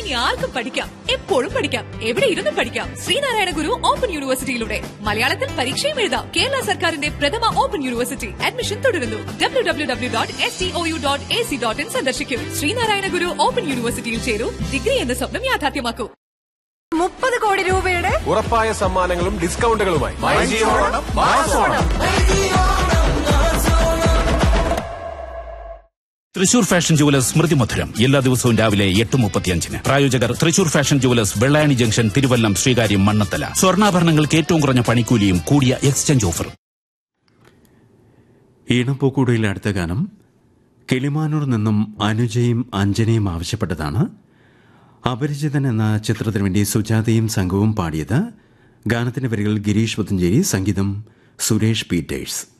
ഇനി ആർക്കും പഠിക്കാം എപ്പോഴും പഠിക്കാം എവിടെ ഇരുന്നും പഠിക്കാം ശ്രീനാരായണ ഗുരു ഓപ്പൺ യൂണിവേഴ്സിറ്റിയിലൂടെ മലയാളത്തിൽ പരീക്ഷയും എഴുതാം കേരള സർക്കാരിന്റെ പ്രഥമ ഓപ്പൺ യൂണിവേഴ്സിറ്റി അഡ്മിഷൻ തുടരുന്നു W W W dot S T O U dot A C dot in സന്ദർശിക്കും ശ്രീനാരായണ ഗുരു ഓപ്പൺ യൂണിവേഴ്സിറ്റിയിൽ ചേരൂ ഡിഗ്രി എന്ന സ്വപ്നം യാഥാർത്ഥ്യമാക്കൂ മുപ്പത് കോടി രൂപയുടെ ഉറപ്പായ സമ്മാനങ്ങളും ഡിസ്കൗണ്ടുകളുമായി മാസോണം തൃശൂർ ഫാഷൻ ജുവലേഴ്സ് സ്മൃതി മധുരം എല്ലാ ദിവസവും രാവിലെ എട്ട് മുപ്പത്തിയഞ്ചിന് പ്രായോജകർ Thrissur fashion jewellers Vellayani junction Thiruvallam Sreekaryam Mannanthala സ്വർണ്ണാഭരണങ്ങൾക്ക് ഏറ്റവും കുറഞ്ഞ പണിക്കൂലിയും കൂടിയ എക്സ്ചേഞ്ച് ഓഫറും ഈണപ്പൂക്കൂടയിലെ അടുത്ത ഗാനം കിളിമാനൂർ നിന്നും അനുജയും അഞ്ജനയും ആവശ്യപ്പെട്ടതാണ് അപരിചിതൻ എന്ന ചിത്രത്തിന് വേണ്ടി സുജാതയും സംഘവും പാടിയത് ഗാനത്തിന്റെ വരികൾ ഗിരീഷ് പുത്തഞ്ചേരി സംഗീതം സുരേഷ് പീറ്റേഴ്സ്